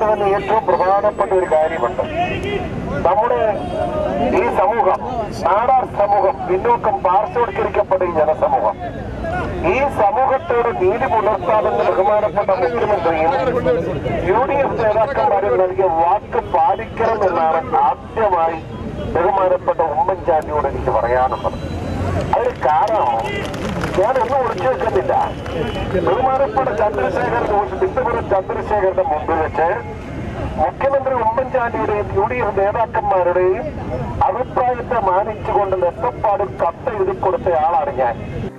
അതുപോലെ തന്നെ ഏറ്റവും പ്രധാനപ്പെട്ട ഒരു കാര്യമുണ്ട് നമ്മുടെ ഈ സമൂഹം നാടാർ സമൂഹം പിന്നോക്കം പാർശ്വവൽക്കരിക്കപ്പെട്ട ഈ ജനസമൂഹം ഈ സമൂഹത്തോട് നീതി പുലർത്താമെന്ന് ബഹുമാനപ്പെട്ട മുഖ്യമന്ത്രിയും യു ഡി എഫ് നേതാക്കന്മാരും നൽകിയ വാക്ക് പാലിക്കണമെന്നാണ് ആദ്യമായി ബഹുമാനപ്പെട്ട ഉമ്മൻചാണ്ടിയോട് എനിക്ക് പറയാനുള്ളത് അതിന് കാരണം ഞാനൊന്നും ഒളിച്ചു വെക്കുന്നില്ല ബഹുമാനപ്പെട്ട ചന്ദ്രശേഖർ ജോഷി തിരുവനന്തപുരം ചന്ദ്രശേഖരന്റെ മുമ്പിൽ വെച്ച് മുഖ്യമന്ത്രി ഉമ്മൻചാണ്ടിയുടെയും യു ഡി എഫ് നേതാക്കന്മാരുടെയും അഭിപ്രായത്തെ മാനിച്ചുകൊണ്ട് നെത്തപ്പാടിൽ കത്ത് എഴുതി കൊടുത്ത ആളാണ് ഞാൻ